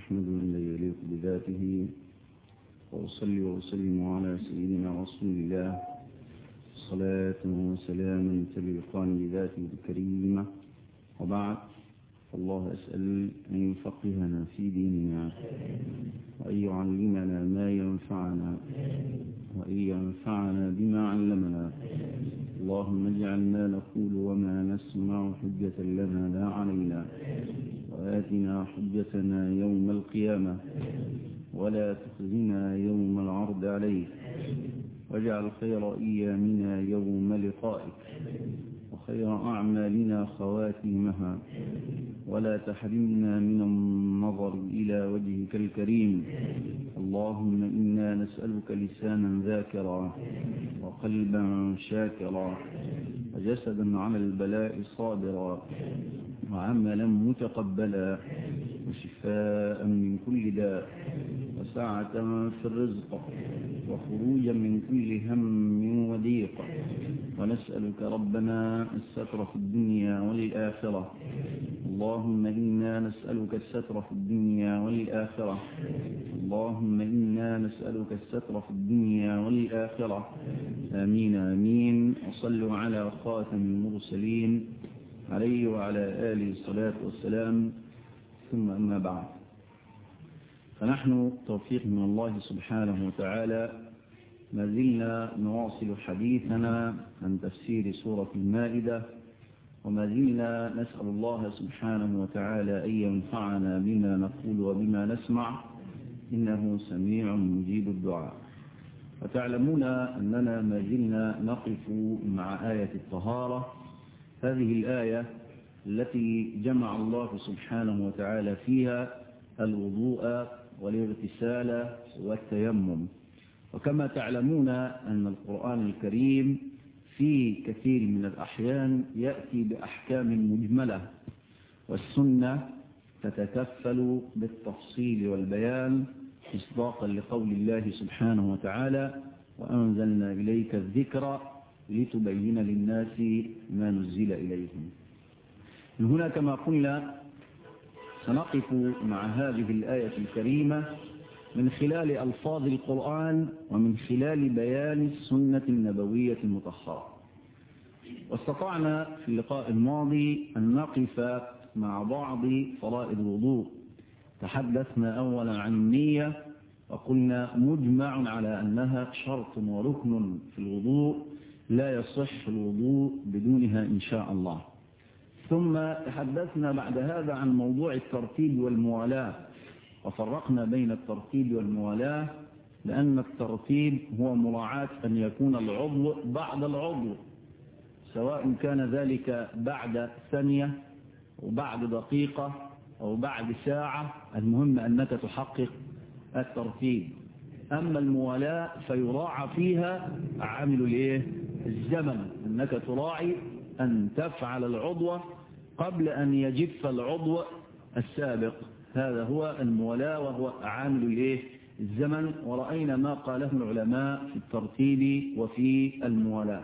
حمده الذي يليق بذاته وأصلي وأسلم على سيدنا رسول الله صلاة وسلاما تليقان بذاته الكريمة وبعد الله أسأل أن يفقهنا في ديننا وأن يعلمنا ما ينفعنا وأن ينفعنا بما علمنا اللهم اجعلنا نقول وما نسمع حجة لنا لا علينا وآتنا حجتنا يوم القيامة ولا تخزنا يوم العرض عليك واجعل خير أيامنا يوم لقائك وخير أعمالنا خواتيمها ولا تحرمنا من النظر إلى وجهك الكريم اللهم إنا نسألك لسانا ذاكرا وقلبا شاكرا وجسدا على البلاء صابرا وعملا متقبلا وشفاء من كل داء وسعة في الرزق وخروجا من كل هم وضيق ونسألك ربنا الستر في الدنيا والآخرة اللهم إنا نسألك الستر في الدنيا والآخرة اللهم إنا نسألك الستر في الدنيا والآخرة آمين آمين وصلوا على خاتم المرسلين عليه وعلى آله الصلاة والسلام ثم أما بعد فنحن توفيق من الله سبحانه وتعالى ما زلنا نواصل حديثنا عن تفسير سورة المائدة وما زلنا نسأل الله سبحانه وتعالى أن ينفعنا بما نقول وبما نسمع إنه سميع مجيب الدعاء وتعلمون أننا ما زلنا نقف مع آية الطهارة هذه الآية التي جمع الله سبحانه وتعالى فيها الوضوء والاغتسال والتيمم وكما تعلمون أن القرآن الكريم في كثير من الأحيان يأتي بأحكام مجملة والسنة تتكفل بالتفصيل والبيان مصداقا لقول الله سبحانه وتعالى وأنزلنا إليك الذكر لتبين للناس ما نزل إليهم من هنا كما قلنا سنقف مع هذه الآية الكريمة من خلال ألفاظ القرآن ومن خلال بيان السنة النبوية المطهرة واستطعنا في اللقاء الماضي أن نقف مع بعض فرائض الوضوء تحدثنا أولا عن النية وقلنا مجمع على أنها شرط وركن في الوضوء لا يصح الوضوء بدونها إن شاء الله ثم تحدثنا بعد هذا عن موضوع الترتيب والموالاة وفرقنا بين الترتيب والموالاة لأن الترتيب هو مراعاة أن يكون العضو بعد العضو سواء كان ذلك بعد ثانية وبعد دقيقة أو بعد ساعة المهم أنك تحقق الترتيب أما الموالاة فيراعى فيها عامل الايه الزمن أنك تراعي أن تفعل العضو قبل أن يجف العضو السابق هذا هو المولاة وهو عامل الايه الزمن ورأينا ما قاله العلماء في الترتيب وفي المولاة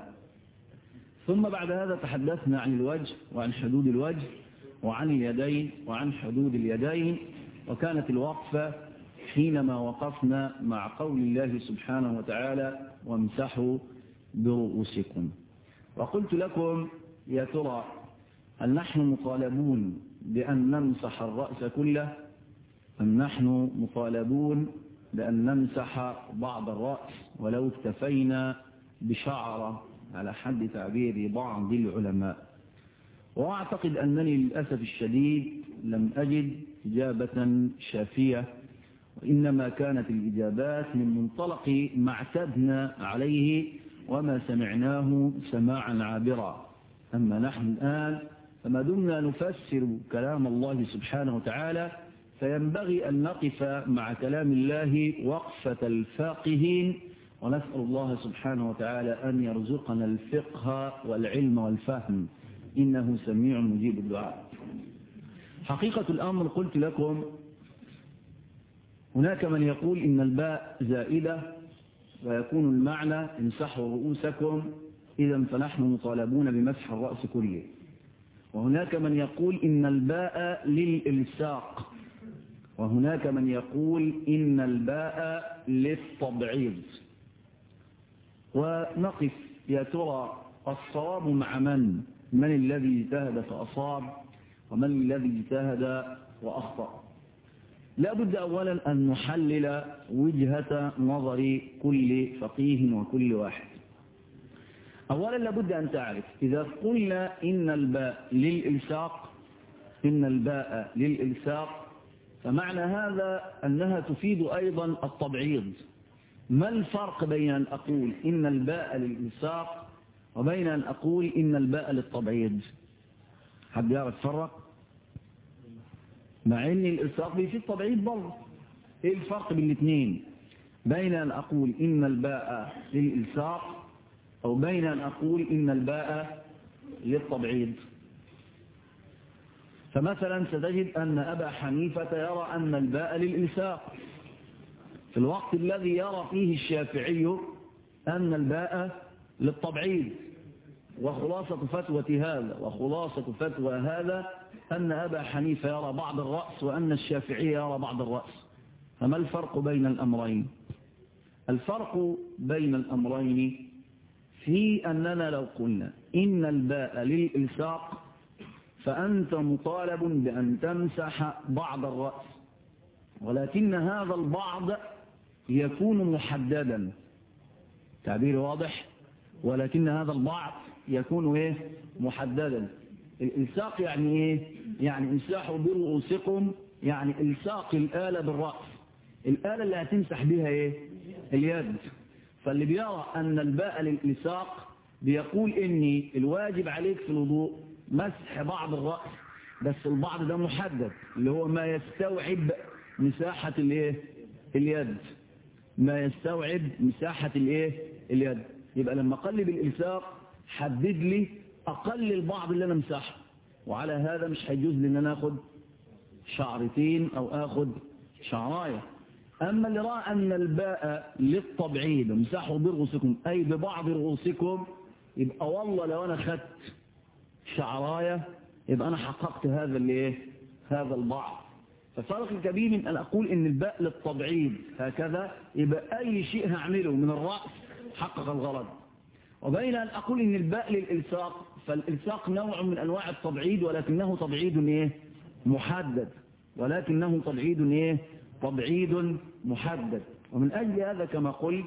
ثم بعد هذا تحدثنا عن الوجه وعن حدود الوجه وعن اليدين وعن حدود اليدين وكانت الوقفة حينما وقفنا مع قول الله سبحانه وتعالى وامسحوا برؤوسكم وقلت لكم يا ترى هل نحن مطالبون بأن نمسح الرأس كله أم نحن مطالبون بأن نمسح بعض الرأس ولو اكتفينا بشعرة على حد تعبير بعض العلماء وأعتقد أنني للأسف الشديد لم أجد إجابة شافية وإنما كانت الإجابات من منطلق ما اعتدنا عليه وما سمعناه سماعا عابرا أما نحن الآن فما دمنا نفسر كلام الله سبحانه وتعالى فينبغي أن نقف مع كلام الله وقفة الفاقهين ونسأل الله سبحانه وتعالى أن يرزقنا الفقه والعلم والفهم إنه سميع مجيب الدعاء حقيقة الأمر قلت لكم هناك من يقول إن الباء زائدة ويكون المعنى امسحوا رؤوسكم إذا فنحن مطالبون بمسح الرأس كله وهناك من يقول إن الباء للإلساق وهناك من يقول إن الباء للتبعيض ونقف يا ترى الصواب مع من من الذي اجتهد فأصاب ومن الذي اجتهد وأخطأ لا بد أولا أن نحلل وجهة نظر كل فقيه وكل واحد أولا لابد أن تعرف إذا قلنا إن الباء للإلساق إن الباء للإلساق فمعنى هذا أنها تفيد أيضا التبعيض ما الفرق بين أن أقول إن الباء للإلساق وبين أن أقول إن الباء للتبعيض حد يعرف فرق مع أن الإلساق بيفيد تبعيض برضه إيه الفرق بين الاثنين بين أن أقول إن الباء للإلساق أو بين أن أقول إن الباء للتبعيض فمثلا ستجد أن أبا حنيفة يرى أن الباء للإلساق في الوقت الذي يرى فيه الشافعي أن الباء للتبعيض وخلاصة فتوى هذا وخلاصة فتوى هذا أن أبا حنيفة يرى بعض الرأس وأن الشافعي يرى بعض الرأس فما الفرق بين الأمرين الفرق بين الأمرين في أننا لو قلنا إن الباء للإلساق فأنت مطالب بأن تمسح بعض الرأس ولكن هذا البعض يكون محددا تعبير واضح ولكن هذا البعض يكون ايه محددا الالصاق يعني ايه يعني امسحوا برؤوسكم يعني الصاق الآلة بالرأس الآلة اللي هتمسح بها ايه اليد فاللي بيرى ان الباء للإلصاق بيقول ان الواجب عليك في الوضوء مسح بعض الرأس بس البعض ده محدد اللي هو ما يستوعب مساحة الايه اليد ما يستوعب مساحة الايه اليد يبقى لما اقلب الالصاق حدد لي اقل البعض اللي انا مساحه وعلى هذا مش هيجوز لي ان انا اخد شعرتين او اخد شعرايه اما اللي راى ان الباء للتبعيد امسحوا برؤوسكم اي ببعض رؤوسكم يبقى والله لو انا خدت شعرايه يبقى انا حققت هذا الايه هذا البعض فالفرق كبير من أن أقول إن الباء للتبعيد هكذا يبقى أي شيء هعمله من الرأس حقق الغرض وبين أن أقول إن الباء للإلساق فالإلساق نوع من أنواع التبعيد ولكنه تبعيد إيه؟ محدد ولكنه تبعيد إيه؟ تبعيد محدد ومن أجل هذا كما قلت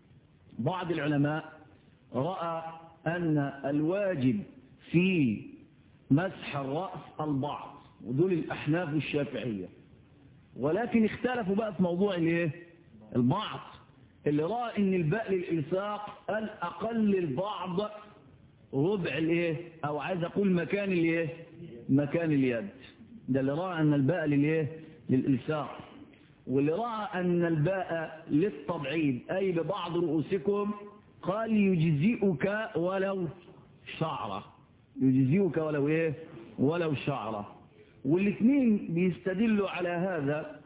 بعض العلماء رأى أن الواجب في مسح الرأس البعض ودول الأحناف الشافعية ولكن اختلفوا بقى في موضوع الايه البعض اللي رأى ان الباء للإلصاق قال أقل البعض ربع الايه او عايز اقول مكان الايه مكان اليد ده اللي رأى ان الباء للايه للإلصاق واللي رأى ان الباء للتبعيد اي ببعض رؤوسكم قال يجزئك ولو شعرة يجزئك ولو ايه ولو شعره والاثنين بيستدلوا على هذا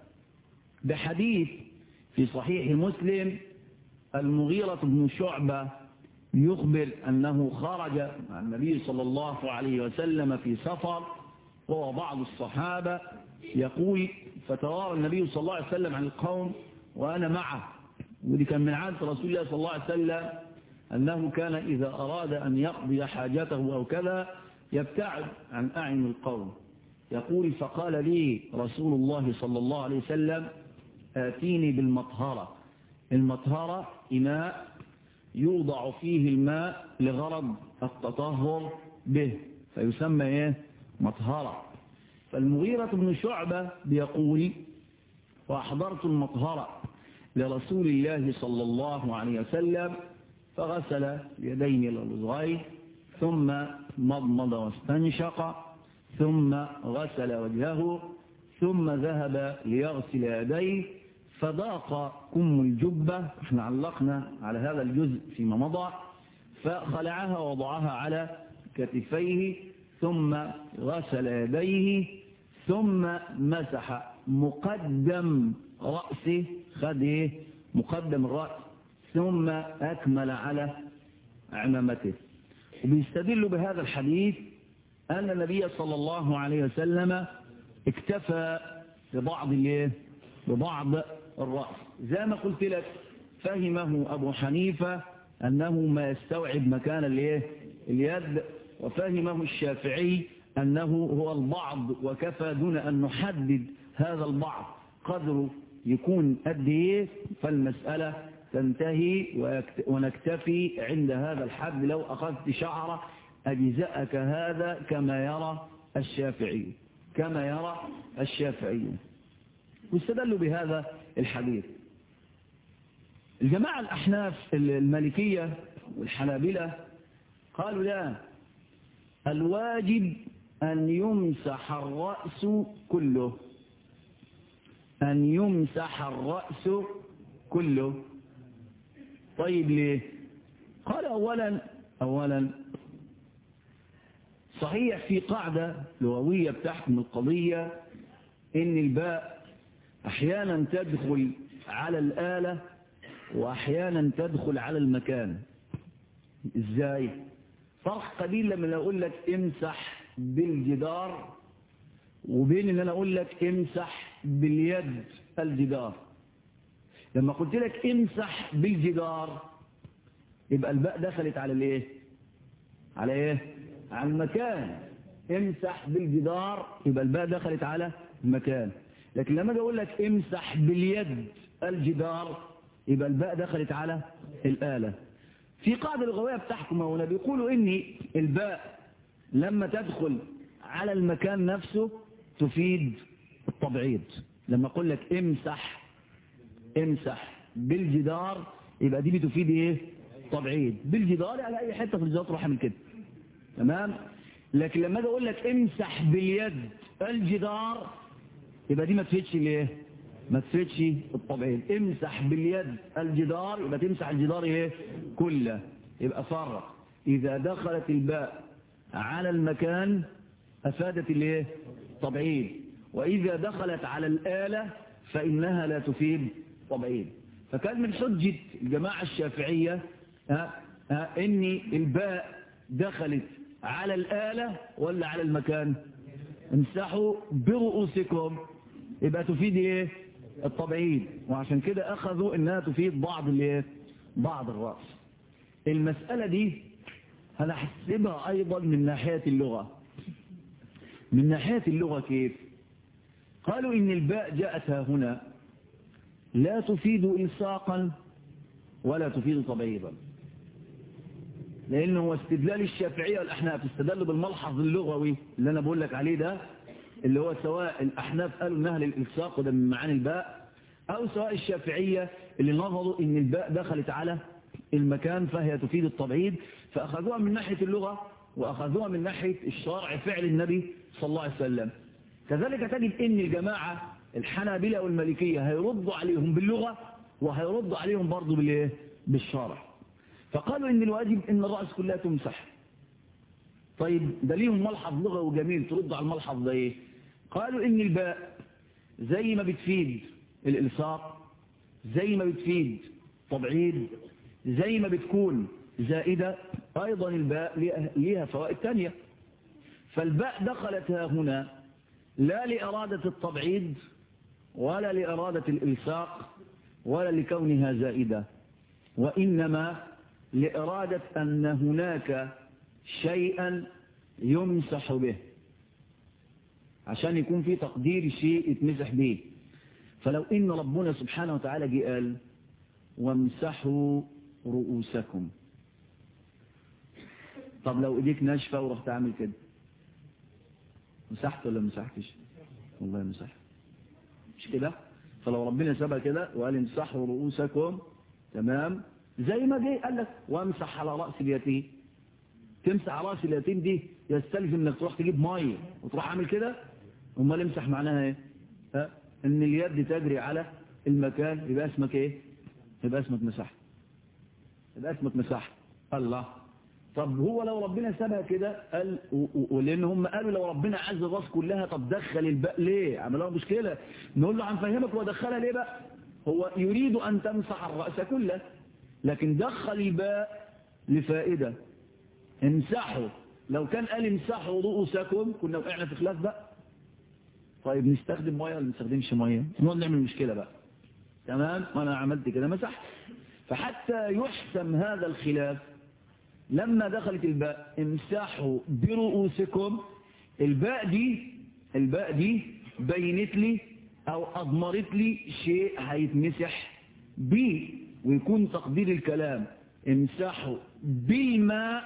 بحديث في صحيح مسلم المغيرة بن شعبة يخبر أنه خرج مع النبي صلى الله عليه وسلم في سفر وهو بعض الصحابة يقول فتوارى النبي صلى الله عليه وسلم عن القوم وأنا معه ودي كان من عادة رسول الله صلى الله عليه وسلم أنه كان إذا أراد أن يقضي حاجته أو كذا يبتعد عن أعين القوم يقول فقال لي رسول الله صلى الله عليه وسلم آتيني بالمطهرة المطهرة إناء يوضع فيه الماء لغرض التطهر به فيسمى إيه مطهرة فالمغيرة بن شعبة بيقول وأحضرت المطهرة لرسول الله صلى الله عليه وسلم فغسل يدين إلى الوزغين ثم مضمض واستنشق ثم غسل وجهه ثم ذهب ليغسل يديه فضاق كم الجبة احنا علقنا على هذا الجزء فيما مضى فخلعها ووضعها على كتفيه ثم غسل يديه ثم مسح مقدم رأسه خده مقدم الرأس ثم أكمل على عمامته وبيستدل بهذا الحديث أن النبي صلى الله عليه وسلم اكتفى ببعض الايه ببعض الرأس زي ما قلت لك فهمه أبو حنيفة أنه ما يستوعب مكان الايه اليد وفهمه الشافعي أنه هو البعض وكفى دون أن نحدد هذا البعض قدره يكون قد ايه فالمسألة تنتهي ونكتفي عند هذا الحد لو أخذت شعرة أجزأك هذا كما يرى الشافعي كما يرى الشافعي واستدلوا بهذا الحديث الجماعة الأحناف المالكية والحنابلة قالوا لا الواجب أن يمسح الرأس كله أن يمسح الرأس كله طيب ليه قال أولا أولا صحيح في قاعدة لغوية بتحكم القضية إن الباء أحيانا تدخل على الآلة وأحيانا تدخل على المكان إزاي فرق قليل لما أقول لك امسح بالجدار وبين ان انا اقول لك امسح باليد الجدار لما قلت لك امسح بالجدار يبقى الباء دخلت على الايه على ايه على المكان امسح بالجدار يبقى الباء دخلت على المكان لكن لما اجي اقول لك امسح باليد الجدار يبقى الباء دخلت على الآلة في قاعدة لغوية بتحكم هنا بيقولوا ان الباء لما تدخل على المكان نفسه تفيد التبعيض لما اقول لك امسح امسح بالجدار يبقى دي بتفيد ايه تبعيض بالجدار على اي حته في الجدار تروح من كده تمام لكن لما اجي اقول لك امسح باليد الجدار يبقى دي ما تفيدش الايه ما تفيدش التبعيض امسح باليد الجدار يبقى تمسح الجدار ايه كله يبقى فرق اذا دخلت الباء على المكان افادت الايه تبعيض وإذا دخلت على الآلة فإنها لا تفيد تبعيض فكان من حجة الجماعة الشافعية ها ها إن الباء دخلت على الآلة ولا على المكان امسحوا برؤوسكم يبقى تفيد ايه التبعيد وعشان كده أخذوا إنها تفيد بعض الايه بعض الرأس المسألة دي هنحسبها أيضا من ناحية اللغة من ناحية اللغة كيف قالوا إن الباء جاءت هنا لا تفيد إلصاقا ولا تفيد تبعيضا لأنه هو استدلال الشافعية والأحناف استدلوا بالملحظ اللغوي اللي أنا بقول لك عليه ده اللي هو سواء الأحناف قالوا إنها للإلصاق وده من معاني الباء أو سواء الشافعية اللي نظروا إن الباء دخلت على المكان فهي تفيد التبعيد فأخذوها من ناحية اللغة وأخذوها من ناحية الشرع فعل النبي صلى الله عليه وسلم كذلك تجد ان الجماعة الحنابلة والمالكية هيردوا عليهم باللغة وهيردوا عليهم برضو بالايه بالشرع فقالوا ان الواجب ان الرأس كلها تمسح طيب ده ليهم ملحظ لغوي جميل تردوا على الملحظ ده ايه قالوا ان الباء زي ما بتفيد الالصاق زي ما بتفيد تبعيد زي ما بتكون زائدة ايضا الباء ليها فوائد تانية فالباء دخلت ها هنا لا لإرادة التبعيد ولا لإرادة الإلصاق ولا لكونها زائدة وإنما لإرادة أن هناك شيئا يمسح به عشان يكون في تقدير شيء يتمسح به فلو إن ربنا سبحانه وتعالى جه قال وامسحوا رؤوسكم طب لو ايديك ناشفه ورحت عامل كده مسحت ولا مسحتش والله مسحت مش كده فلو ربنا سابها كده وقال امسحوا رؤوسكم تمام زي ما جه قال لك وامسح على راس اليتيم تمسح على راس اليتيم دي يستلزم انك تروح تجيب ميه وتروح عامل كده امال امسح معناها ايه ها ان اليد تجري على المكان يبقى اسمك ايه يبقى اسمك مسح يبقى اسمك مسح الله طب هو لو ربنا سابها كده قال ولان هم قالوا لو ربنا عز الراس كلها طب دخل الباء ليه عملوها مشكله نقول له هنفهمك هو دخلها ليه بقى هو يريد ان تمسح الراس كله لكن دخل الباء لفائده امسحوا لو كان قال امسحوا رؤوسكم كنا وقعنا في خلاف بقى طيب نستخدم ميه ولا نستخدمش ميه نقعد نعمل مشكله بقى تمام وانا عملت كده مسحت فحتى يحسم هذا الخلاف لما دخلت الباء امسحوا برؤوسكم الباء دي الباء دي بينت لي او اضمرت لي شيء هيتمسح بيه ويكون تقدير الكلام امسحوا بالماء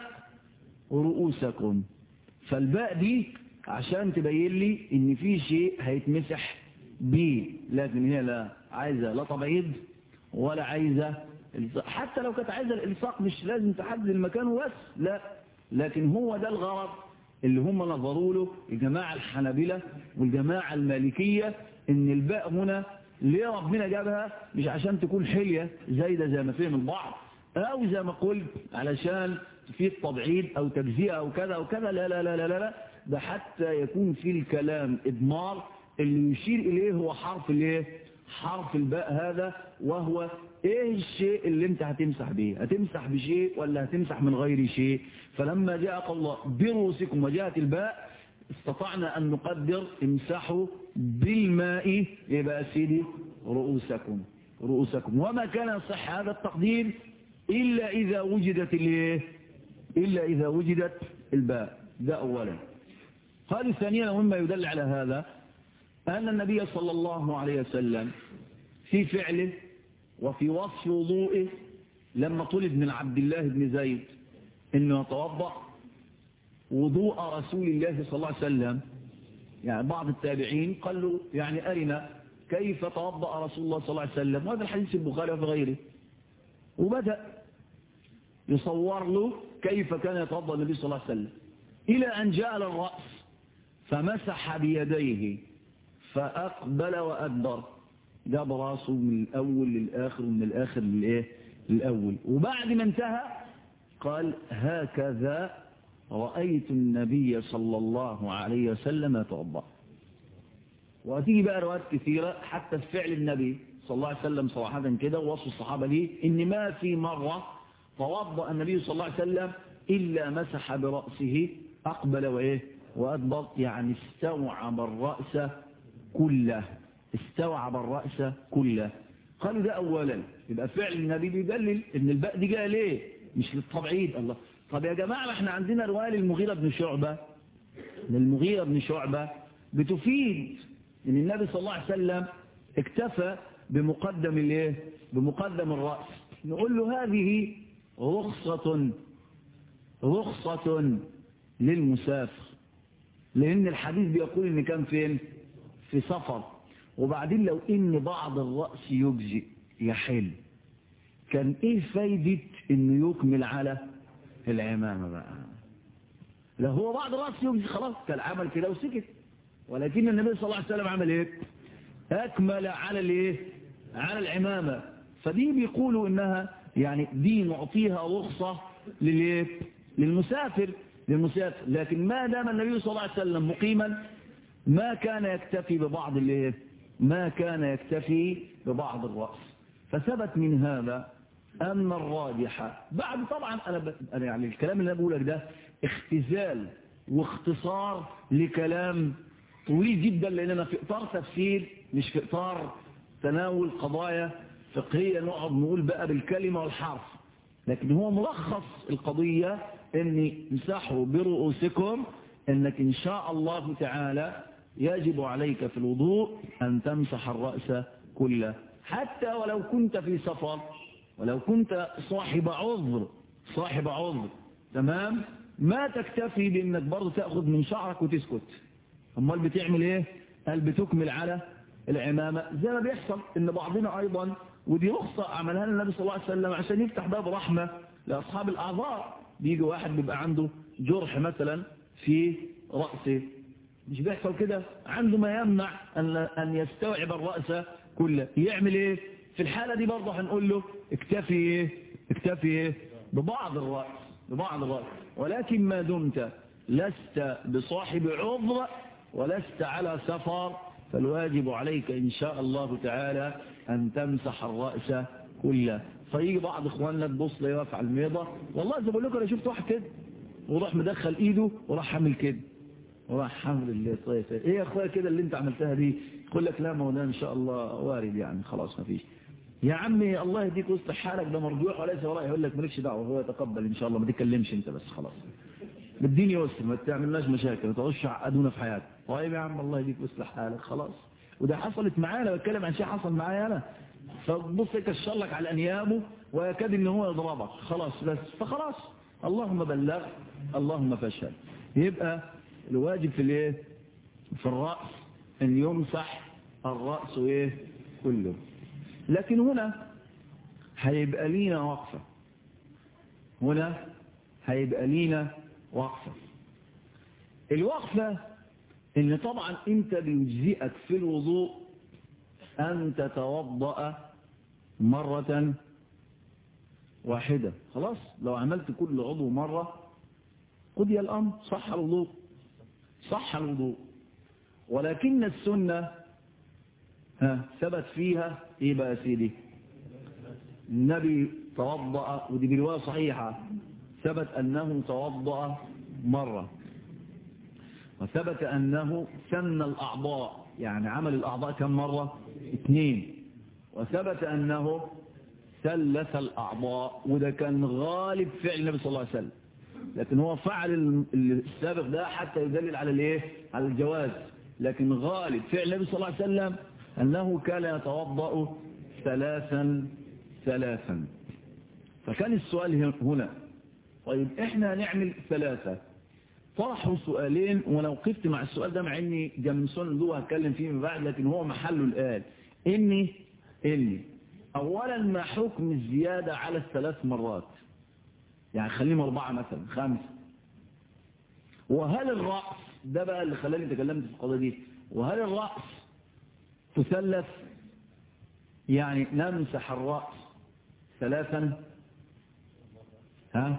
رؤوسكم فالباء دي عشان تبين لي ان في شيء هيتمسح بيه لكن هي لا عايزة لا تبعيض ولا عايزة حتى لو كانت عايزة الالصاق مش لازم تحدد المكان وبس لا لكن هو ده الغرض اللي هم نظروا له الجماعة الحنابلة والجماعة المالكية ان الباء هنا ليه ربنا جابها مش عشان تكون حلية زايدة زي ما فهم البعض او زي ما قلت علشان في التبعيد او تجزئة او كذا او كذا لا لا لا لا لا ده حتى يكون في الكلام إضمار اللي يشير إليه هو حرف الايه حرف الباء هذا وهو ايه الشيء اللي انت هتمسح به هتمسح بشيء ولا هتمسح من غير شيء فلما جاء الله برؤوسكم وجاءت الباء استطعنا أن نقدر امسحوا بالماء يبقى سيدي رؤوسكم رؤوسكم وما كان صح هذا التقدير إلا إذا وجدت الايه إلا إذا وجدت الباء ده أولا قال ثانيا ومما يدل على هذا أن النبي صلى الله عليه وسلم في فعله وفي وصف وضوئه لما طلب من عبد الله بن زيد انه يتوضا وضوء رسول الله صلى الله عليه وسلم يعني بعض التابعين قال له يعني أرنا كيف توضأ رسول الله صلى الله عليه وسلم وهذا الحديث البخاري وفي غيره وبدأ يصور له كيف كان يتوضأ النبي صلى الله عليه وسلم إلى أن جاء للرأس فمسح بيديه فأقبل وأدبر جاب راسه من الأول للآخر ومن الآخر للإيه للأول وبعد ما انتهى قال هكذا رأيت النبي صلى الله عليه وسلم يتوضأ وهتيجي بقى روايات كثيرة حتى في فعل النبي صلى الله عليه وسلم صراحة كده ووصف الصحابة ليه إن ما في مرة توضأ النبي صلى الله عليه وسلم إلا مسح برأسه أقبل وإيه وأدبر يعني استوعب الرأس كله استوعب الرأس كله قالوا ده أولا يبقى فعل النبي بيدلل إن الباء دي جاء ليه مش للتبعيد الله طب يا جماعة ما احنا عندنا رواية للمغيرة بن شعبة للمغيرة بن شعبة بتفيد ان النبي صلى الله عليه وسلم اكتفى بمقدم الايه بمقدم الرأس نقول له هذه رخصة رخصة للمسافر لان الحديث بيقول ان كان فين في سفر وبعدين لو ان بعض الرأس يجزئ يحل كان ايه فايدة انه يكمل على العمامة بقى لا هو بعض الرأس يجزئ خلاص كان عمل كده وسكت ولكن النبي صلى الله عليه وسلم عمل ايه اكمل على الايه على العمامة فدي بيقولوا انها يعني دي نعطيها رخصة للايه للمسافر للمسافر لكن ما دام النبي صلى الله عليه وسلم مقيما ما كان يكتفي ببعض الايه ما كان يكتفي ببعض الرأس فثبت من هذا أن الراجح بعد طبعا أنا, ب... أنا يعني الكلام اللي أنا بقولك ده اختزال واختصار لكلام طويل جدا لأننا في إطار تفسير مش في إطار تناول قضايا فقهية نقعد نقول بقى بالكلمة والحرف لكن هو ملخص القضية ان امسحوا برؤوسكم انك ان شاء الله تعالى يجب عليك في الوضوء ان تمسح الرأس كله حتى ولو كنت في سفر ولو كنت صاحب عذر صاحب عذر تمام ما تكتفي بانك برضه تأخذ من شعرك وتسكت امال بتعمل ايه قال بتكمل على العمامة زي ما بيحصل ان بعضنا ايضا ودي رخصة عملها النبي صلى الله عليه وسلم عشان يفتح باب رحمة لاصحاب الاعذار بيجي واحد بيبقى عنده جرح مثلا في رأسه مش بيحصل كده عنده ما يمنع ان ان يستوعب الرأس كله يعمل ايه في الحالة دي برضه هنقول له اكتفي ايه اكتفي ايه ببعض الرأس ببعض الرأس ولكن ما دمت لست بصاحب عذر ولست على سفر فالواجب عليك إن شاء الله تعالى أن تمسح الرأس كله فيجي بعض إخواننا تبص لي واقف على الميضة والله زي بقول لكم أنا شفت واحد كده وراح مدخل إيده وراح عامل كده وراح حمل اللي طيب ايه يا اخويا كده اللي انت عملتها دي يقول لك لا مولانا ان شاء الله وارد يعني خلاص ما فيش يا عمي الله يهديك وسط حالك ده مرجوع وليس وراء يقول لك مالكش دعوه هو يتقبل ان شاء الله ما تتكلمش انت بس خلاص بالدين يوسف ما تعملناش مشاكل ما تقعدش عقدونا في حياتك طيب يا عم الله يهديك وسط حالك خلاص وده حصلت معانا بتكلم عن شيء حصل معايا انا فبص يكشر لك على انيابه ويكاد ان هو يضربك خلاص بس فخلاص اللهم بلغ اللهم فاشهد يبقى الواجب في الايه في الراس ان يمسح الراس ايه كله لكن هنا هيبقى لينا وقفه هنا هيبقى لينا وقفه الوقفه ان طبعا انت بيجزئك في الوضوء ان تتوضأ مرة واحدة خلاص لو عملت كل عضو مرة قضي الأمر صح الوضوء صح الوضوء ولكن السنة ها ثبت فيها ايه بقى يا سيدي النبي توضأ ودي برواية صحيحة ثبت أنه توضأ مرة وثبت أنه سن الأعضاء يعني عمل الأعضاء كم مرة اثنين وثبت أنه ثلث الأعضاء وده كان غالب فعل النبي صلى الله عليه وسلم لكن هو فعل السابق ده حتى يدلل على الايه على الجواز لكن غالب فعل النبي صلى الله عليه وسلم أنه كان يتوضأ ثلاثا ثلاثا فكان السؤال هنا طيب احنا هنعمل ثلاثة طرحوا سؤالين وانا وقفت مع السؤال ده مع اني جمسون له هتكلم فيه من بعد لكن هو محله الآن اني اني اولا ما حكم الزيادة على الثلاث مرات يعني خليهم اربعة مثلا خمسة وهل الرأس ده بقى اللي خلاني تكلمت في القضية دي وهل الرأس تثلث يعني نمسح الرأس ثلاثا ها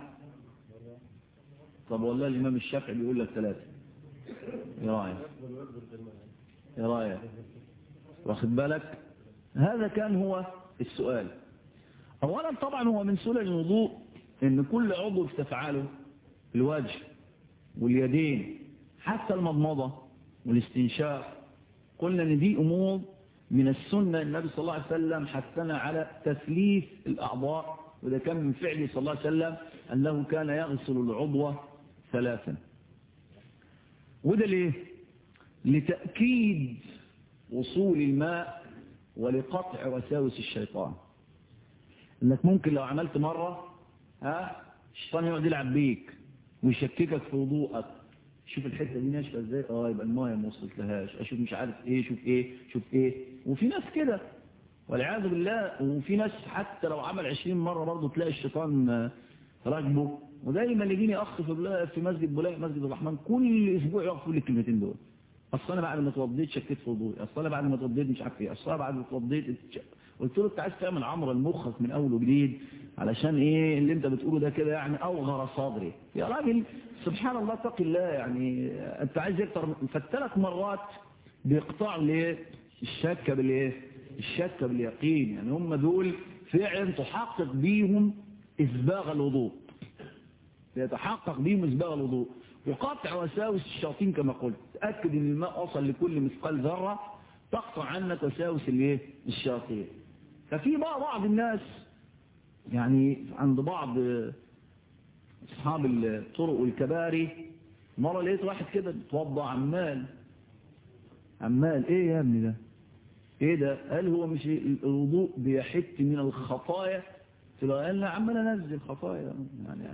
طب والله الإمام الشافعي بيقول لك ثلاثة يا راية يا راية واخد بالك هذا كان هو السؤال أولا طبعا هو من سنن الوضوء ان كل عضو بتفعله الوجه واليدين حتى المضمضة والاستنشاق قلنا ان دي امور من السنة النبي صلى الله عليه وسلم حثنا على تثليث الأعضاء وده كان من فعله صلى الله عليه وسلم أنه كان يغسل العضو ثلاثا وده ليه لتأكيد وصول الماء ولقطع وساوس الشيطان انك ممكن لو عملت مرة ها الشيطان يقعد يلعب بيك ويشككك في وضوءك شوف الحته دي ناشفه ازاي اه يبقى المايه ما وصلتلهاش اشوف مش عارف ايه شوف ايه شوف ايه وفي ناس كده والعياذ بالله وفي ناس حتى لو عمل 20 مره برضه تلاقي الشيطان راكبه ودايما يجيني اخ في في مسجد بولاق مسجد الرحمن كل اسبوع يقف يقول لي الكلمتين دول اصل انا بعد ما اتوضيت شكيت في وضوئي اصل انا بعد ما اتوضيت مش عارف ايه اصل انا بعد ما اتوضيت قلت له انت عايز تعمل عمره لمخك من اول وجديد علشان ايه اللي انت بتقوله ده كده يعني اوغر صدري يا راجل سبحان الله اتق الله يعني انت عايز اكتر فالثلاث مرات بيقطعوا ليه الشك بالايه الشك باليقين يعني هم دول فعلا تحقق بيهم اسباغ الوضوء يتحقق بيهم اسباغ الوضوء وقطع وساوس الشياطين كما قلت تاكد ان الماء وصل لكل مثقال ذره تقطع عنك وساوس الايه الشياطين ففي بعض الناس يعني عند بعض اصحاب الطرق والكباري مره لقيت واحد كده بيتوضى عمال عمال ايه يا ابني ده ايه ده قال هو مش الوضوء بيحت من الخطايا قال له عمال انزل خطايا يعني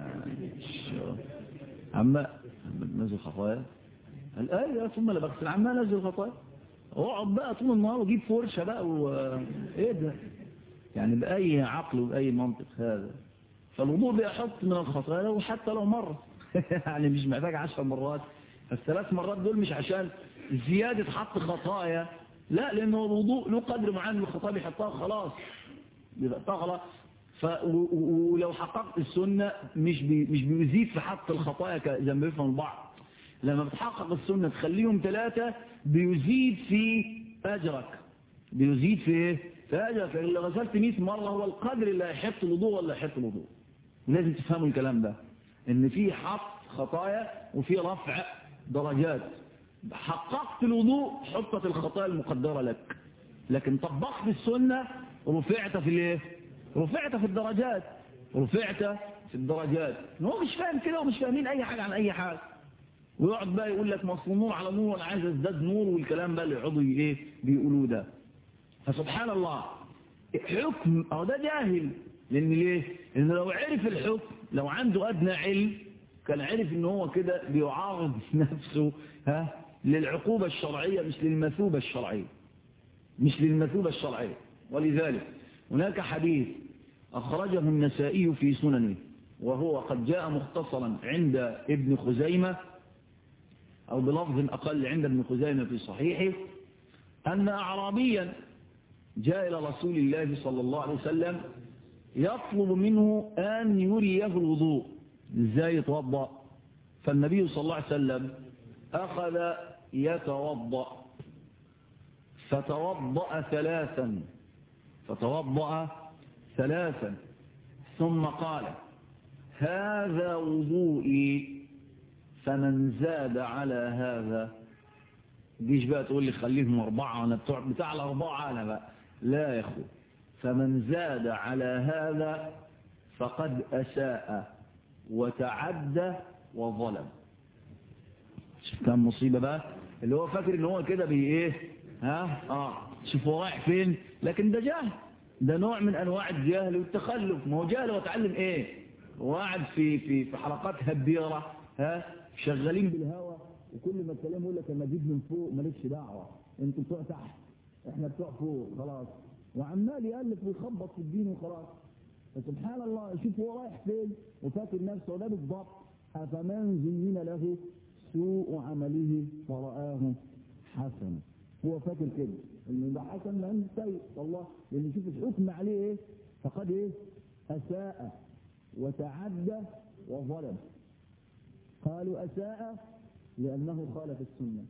عمال نزل خطايا قال ايه ثم لا بغسل عمال انزل خطايا اقعد بقى طول النهار وجيب فرشه بقى وايه ده يعني بأي عقل وبأي منطق هذا فالوضوء بيحط من الخطايا وحتى لو مرة يعني مش محتاج عشر مرات الثلاث مرات دول مش عشان زيادة حط خطايا لا لأنه الوضوء له قدر معين من الخطايا بيحطها خلاص بيحطها خلاص ف ولو حققت السنة مش بي مش بيزيد في حط الخطايا زي ما بيفهم البعض لما بتحقق السنة تخليهم ثلاثة بيزيد في أجرك بيزيد في ايه فأجرك اللي غسلت 100 مرة هو القدر اللي هيحط الوضوء ولا هيحط الوضوء لازم تفهموا الكلام ده ان في حط خطايا وفي رفع درجات حققت الوضوء حطت الخطايا المقدرة لك لكن طبقت السنة رفعت في الايه رفعت في الدرجات رفعت في الدرجات هو مش فاهم كده ومش فاهمين اي حاجة عن اي حاجة ويقعد بقى يقول لك مصر نور على نور وانا عايز ازداد نور والكلام بقى اللي يقعدوا ايه بيقولوه ده فسبحان الله حكم او ده جاهل لان ليه لان لو عرف الحكم لو عنده ادنى علم كان عرف ان هو كده بيعارض نفسه ها للعقوبة الشرعية مش للمثوبة الشرعية مش للمثوبة الشرعية ولذلك هناك حديث أخرجه النسائي في سننه وهو قد جاء مختصرا عند ابن خزيمة أو بلفظ أقل عند ابن خزيمة في صحيحه أن أعرابيا جاء إلى رسول الله صلى الله عليه وسلم يطلب منه أن يريه الوضوء ازاي يتوضأ فالنبي صلى الله عليه وسلم أخذ يتوضأ فتوضأ ثلاثا فتوضأ ثلاثا ثم قال هذا وضوئي فمن زاد على هذا جيش بقى تقول لي خليهم أربعة أنا بتوع بتاع الأربعة أنا بقى لا يا أخو فمن زاد على هذا فقد أساء وتعدى وظلم كان مصيبة بقى اللي هو فاكر ان هو كده بي ايه ها اه شوف هو رايح فين لكن ده جهل ده نوع من انواع الجهل والتخلف ما هو جهل وتعلم ايه وقاعد في في في حلقات هبيره ها شغالين بالهوا وكل ما الكلام يقول لك انا جيت من فوق مالكش دعوه انتوا بتوع تحت احنا بتوع فوق خلاص وعمال يالف ويخبط في الدين وخلاص فسبحان الله شوف هو رايح فين وفاكر نفسه ده بالضبط افمن زين له سوء عمله فرآه حسنا هو فاكر كده ان ده حسن ما انت سيء والله لان شوف الحكم عليه ايه فقد ايه اساء وتعدى وظلم قالوا اساء لانه خالف السنه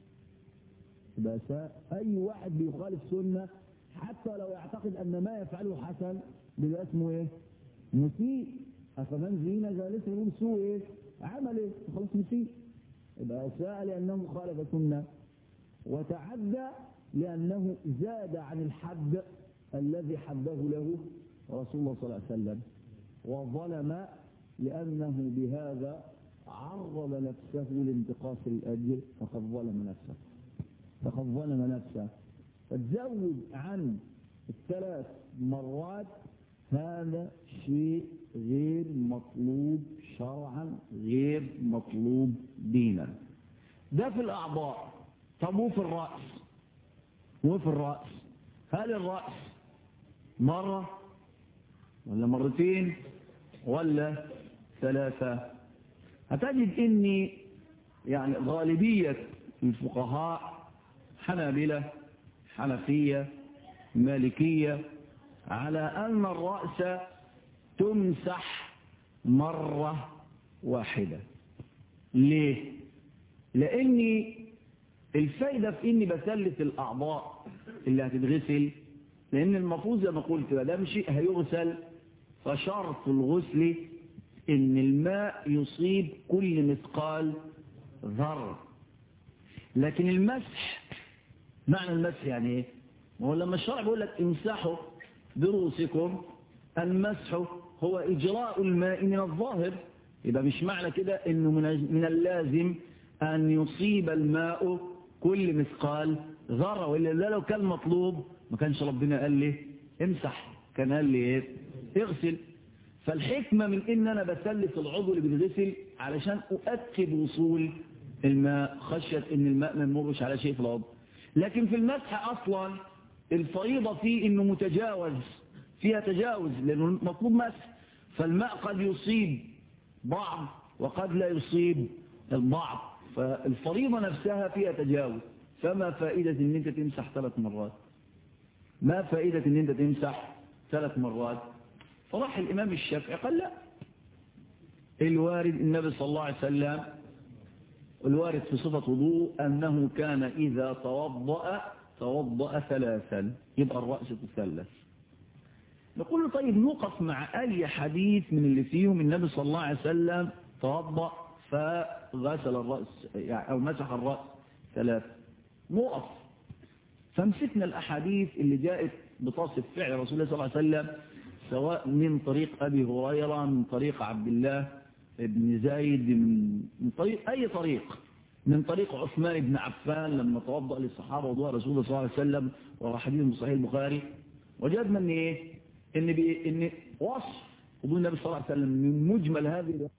يبقى اساء اي واحد بيخالف سنه حتى لو يعتقد ان ما يفعله حسن بيبقى اسمه ايه مسيء افمن زين جالسه يقول سوء ايه عمل ايه خلاص مسيء يبقى أساء لأنه خالف سنة وتعدى لأنه زاد عن الحد الذي حده له رسول الله صلى الله عليه وسلم وظلم لأنه بهذا عرض نفسه لانتقاص الأجر فقد ظلم نفسه فقد ظلم نفسه فتزود عن الثلاث مرات هذا شيء غير مطلوب شرعا غير مطلوب دينا ده في الأعضاء طب وفي الرأس وفي الرأس هل الرأس مرة ولا مرتين ولا ثلاثة هتجد اني يعني غالبية الفقهاء حنابلة حنفية مالكية على أن الرأس تمسح مرة واحدة ليه لاني الفايدة في اني بثلث الاعضاء اللي هتتغسل لان المفروض زي ما قلت ما دام شيء هيغسل فشرط الغسل ان الماء يصيب كل مثقال ذرة لكن المسح معنى المسح يعني ايه ما هو لما الشرع بيقول لك امسحوا برؤوسكم المسح هو إجراء الماء من الظاهر يبقى مش معنى كده انه من اللازم ان يصيب الماء كل مثقال ذره والا لو كان مطلوب ما كانش ربنا قال لي امسح كان قال لي ايه اغسل فالحكمه من ان انا بسلس العضو اللي بيتغسل علشان اؤكد وصول الماء خشيه ان الماء ما يمرش على شيء في العضو لكن في المسح اصلا الفريضه فيه انه متجاوز فيها تجاوز لانه مطلوب مسح فالماء قد يصيب بعض وقد لا يصيب البعض فالفريضة نفسها فيها تجاوز فما فائدة ان انت تمسح ثلاث مرات ما فائدة ان انت تمسح ثلاث مرات فراح الامام الشافعي قال لا الوارد النبي صلى الله عليه وسلم الوارد في صفة وضوء انه كان اذا توضأ توضأ ثلاثا يبقى الرأس تثلث نقول له طيب نوقف مع أي حديث من اللي فيهم النبي صلى الله عليه وسلم توضأ فغسل الرأس يعني أو مسح الرأس ثلاث نقف فمسكنا الأحاديث اللي جاءت بتصف فعل رسول الله صلى الله عليه وسلم سواء من طريق أبي هريرة من طريق عبد الله بن زايد من, من طريق أي طريق من طريق عثمان بن عفان لما توضأ للصحابة وضوء رسول الله صلى الله عليه وسلم وراى حديث من صحيح البخاري وجدنا ان ايه ان بي ان وصف وضوء النبي صلى الله عليه وسلم من مجمل هذه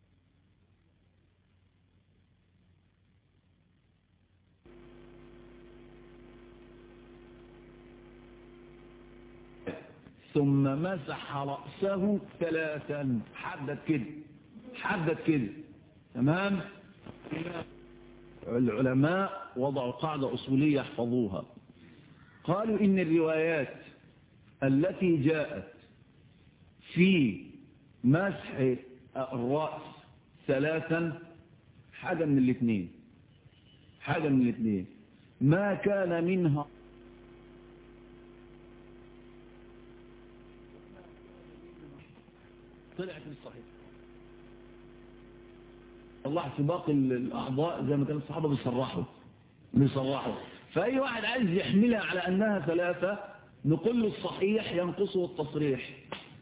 ثم مسح رأسه ثلاثا حدد كده حدد كده تمام العلماء وضعوا قاعدة أصولية يحفظوها قالوا إن الروايات التي جاءت في مسح الرأس ثلاثا حاجة من الاثنين حاجة من الاثنين ما كان منها طلعت من الصحيح الله في باقي الأعضاء زي ما كان الصحابة بيصرحوا بيصرحوا فأي واحد عايز يحملها على أنها ثلاثة نقول له الصحيح ينقصه التصريح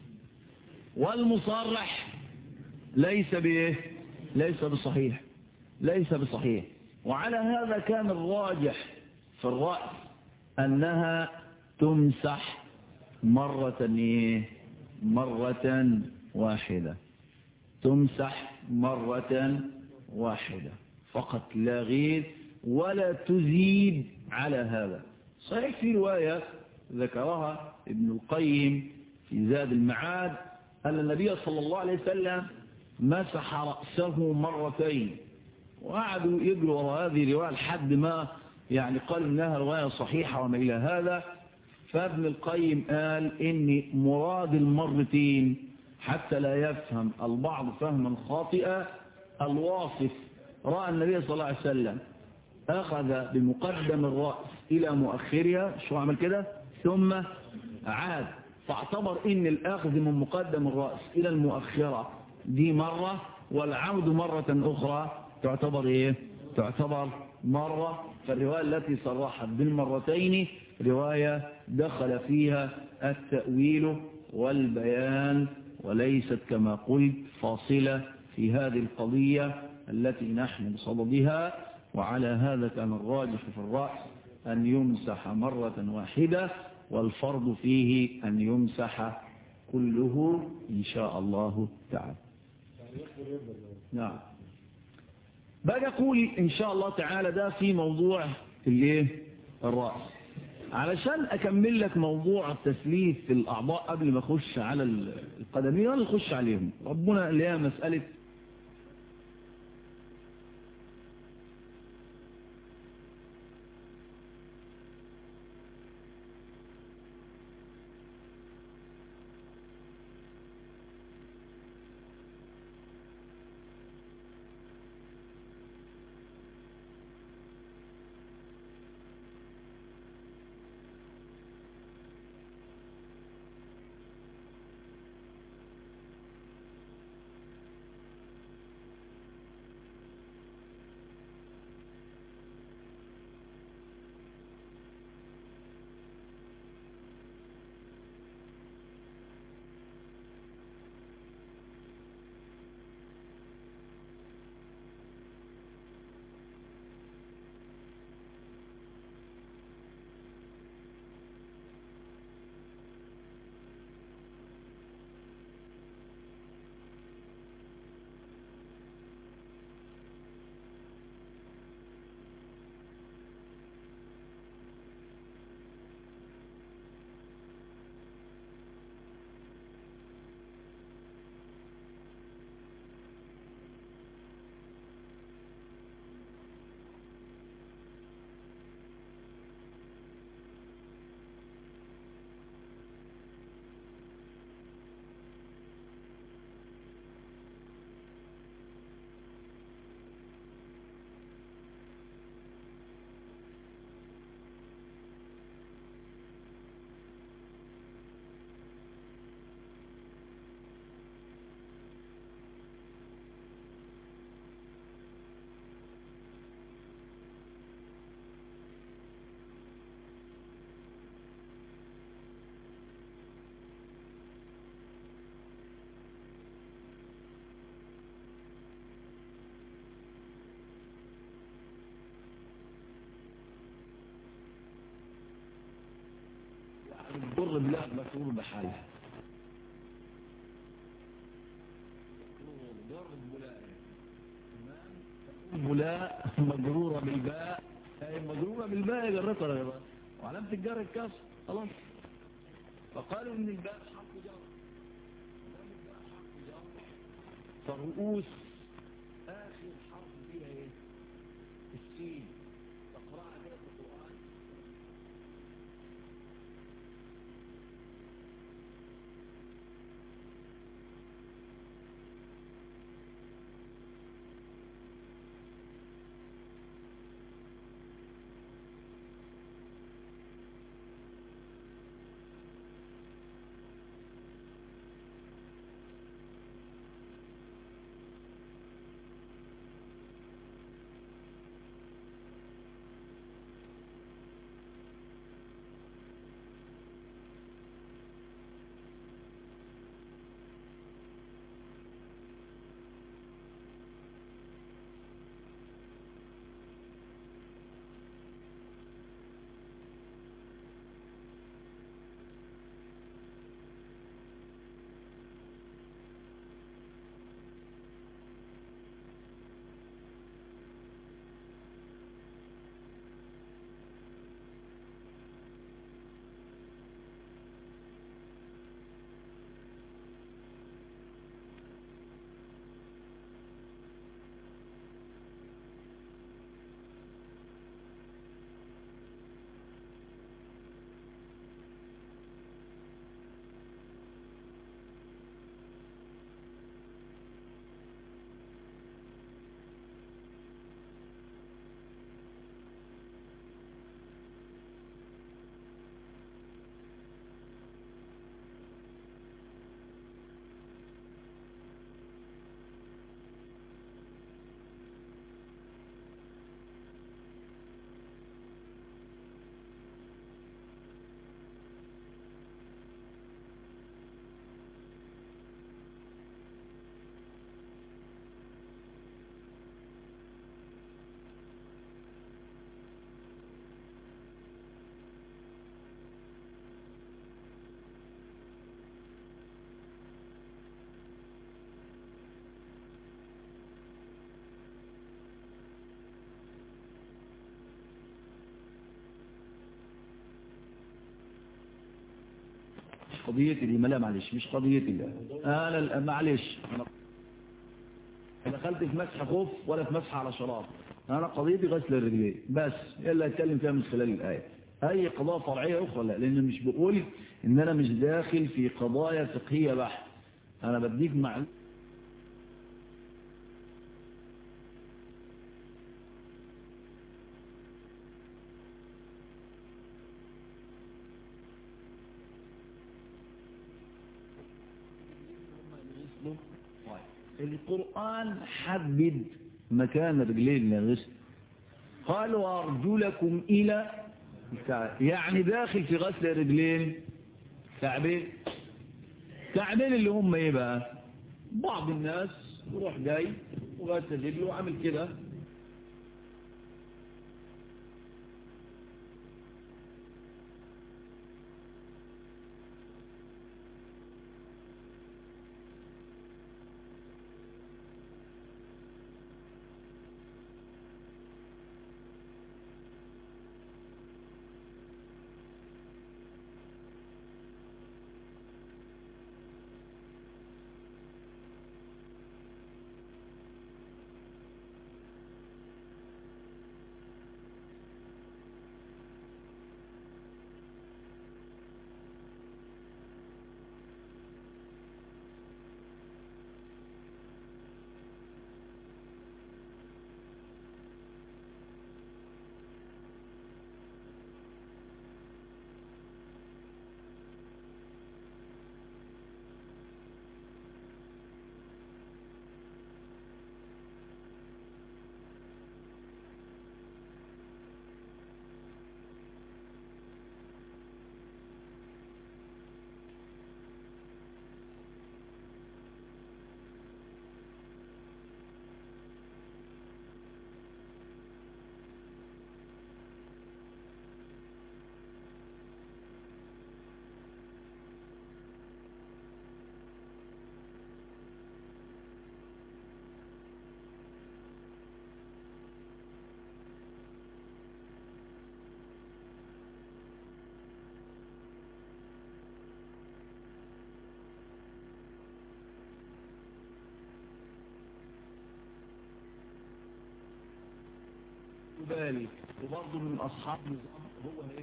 والمصرح ليس بإيه ليس بصحيح ليس بصحيح وعلى هذا كان الراجح في الرأس أنها تمسح مرة إيه مرة واحدة تمسح مرة واحدة فقط لا غير ولا تزيد على هذا صحيح في رواية ذكرها ابن القيم في زاد المعاد أن النبي صلى الله عليه وسلم مسح رأسه مرتين وقعدوا يجروا وراء هذه الرواية لحد ما يعني قال إنها رواية صحيحة وما إلى هذا فابن القيم قال إن مراد المرتين حتى لا يفهم البعض فهما خاطئا الواصف رأى النبي صلى الله عليه وسلم أخذ بمقدم الرأس إلى مؤخرها شو عمل كده ثم عاد فاعتبر إن الأخذ من مقدم الرأس إلى المؤخرة دي مرة والعود مرة أخرى تعتبر إيه تعتبر مرة فالرواية التي صرحت بالمرتين رواية دخل فيها التأويل والبيان وليست كما قلت فاصلة في هذه القضية التي نحن بصددها وعلى هذا كان الراجح في الرأس أن يمسح مرة واحدة والفرض فيه أن يمسح كله إن شاء الله تعالى نعم بقى أقول إن شاء الله تعالى ده في موضوع الايه الرأس علشان أكمل لك موضوع التسليف في الأعضاء قبل ما أخش على القدمين ولا أخش عليهم ربنا اللي هي مسألة تضر بلا مفعول بحالها بلاء مجرورة بالباء هي مجرورة بالباء جرتها يا جماعة وعلامة الجر الكسر خلاص فقالوا ان الباء حرف جر فرؤوس اخر حرف فيها ايه السين تقرأها كده في القرآن قضيتي دي لا معلش مش قضيتي لا انا معلش انا دخلت في مسح خف ولا في مسح على شراب انا قضيتي غسل الرجلين بس يلا اتكلم فيها من خلال الايه اي قضايا فرعيه اخرى لا لان مش بقول ان انا مش داخل في قضايا فقهيه بحت انا بديك مع القرآن حدد مكان رجلين للغسل قال وارجلكم إلى يعني داخل في غسل الرجلين كعبين كعبين اللي هم ايه بقى بعض الناس يروح جاي وغسل رجله وعامل كده بالي وبرضه من أصحاب نظام هو هيك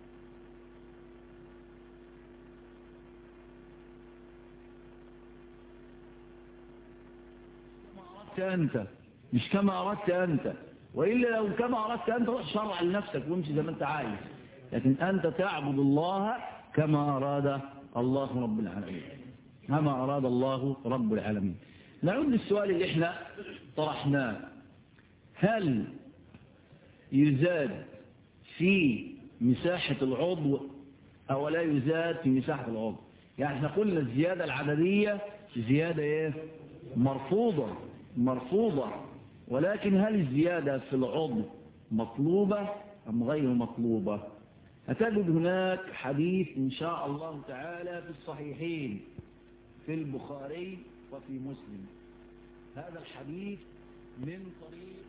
أنت مش كما أردت أنت وإلا لو كما أردت أنت روح شرع لنفسك وامشي زي ما أنت عايز لكن أنت تعبد الله كما أراد الله رب العالمين كما أراد الله رب العالمين نعود للسؤال اللي احنا طرحناه هل يزاد في مساحة العضو أو لا يزاد في مساحة العضو يعني احنا قلنا الزيادة العددية زيادة ايه مرفوضة مرفوضة ولكن هل الزيادة في العضو مطلوبة أم غير مطلوبة هتجد هناك حديث إن شاء الله تعالى في الصحيحين في البخاري وفي مسلم هذا الحديث من طريق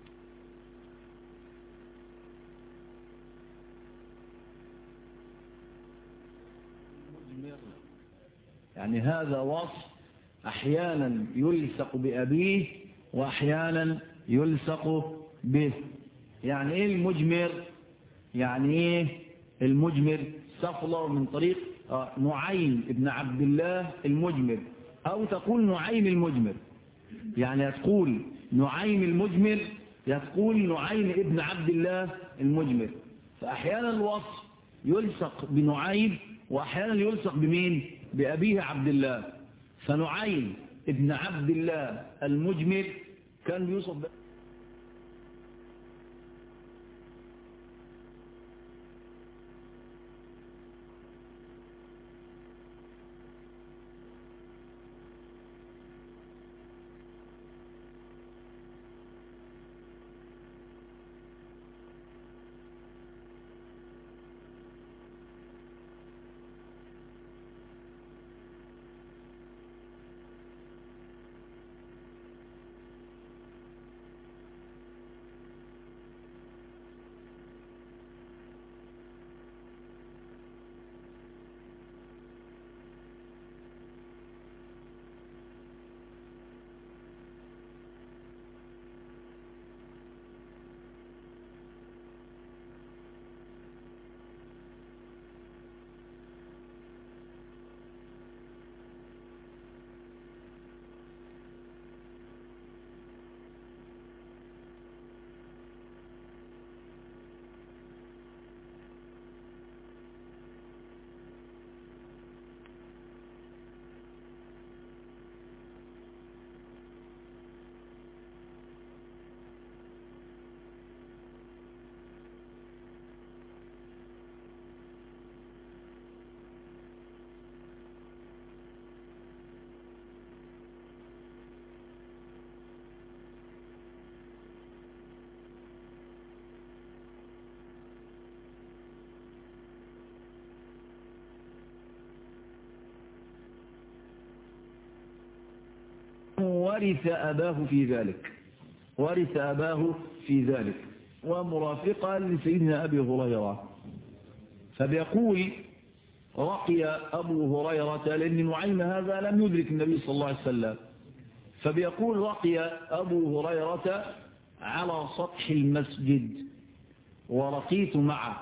مجمر يعني هذا وصف أحيانا يلصق بأبيه وأحيانا يلصق به يعني إيه المجمر يعني إيه المجمر سفلة من طريق نعيم ابن عبد الله المجمر أو تقول نعيم المجمر يعني تقول نعيم المجمر تقول نعيم ابن عبد الله المجمر فأحيانا الوصف يلصق بنعيم وأحيانا يلصق بمين بأبيه عبد الله فنعيم ابن عبد الله المجمر كان يوصف ورث أباه في ذلك ورث أباه في ذلك ومرافقا لسيدنا أبي هريرة فبيقول رقي أبو هريرة لأن نعيم هذا لم يدرك النبي صلى الله عليه وسلم فبيقول رقي أبو هريرة على سطح المسجد ورقيت معه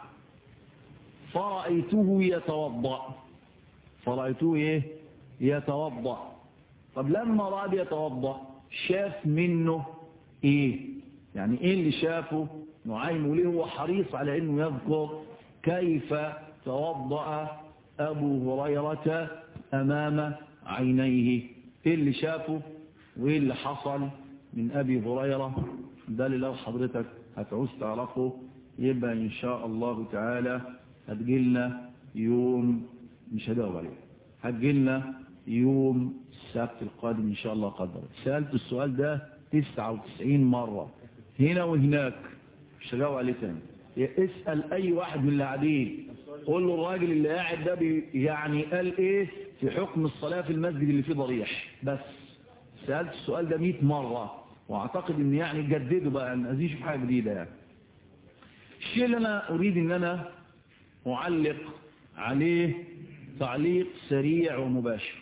فرأيته يتوضأ فرأيته إيه يتوضأ طب لما رأى يتوضأ شاف منه ايه يعني ايه اللي شافه نعيم وليه هو حريص على انه يذكر كيف توضأ ابو هريرة امام عينيه ايه اللي شافه وايه اللي حصل من ابي هريرة ده اللي لو حضرتك هتعوز تعرفه يبقى ان شاء الله تعالى هتجيلنا يوم مش هجاوب عليه هتجيلنا يوم السبت القادم إن شاء الله قدر سألت السؤال ده 99 مرة هنا وهناك مش هجاوب عليه تاني اسأل أي واحد من اللي قاعدين قول له الراجل اللي قاعد ده يعني قال إيه في حكم الصلاة في المسجد اللي فيه ضريح بس سألت السؤال ده 100 مرة واعتقد ان يعني جدده بقى ان ازيش في حاجة جديدة يعني الشيء اللي انا اريد ان انا اعلق عليه تعليق سريع ومباشر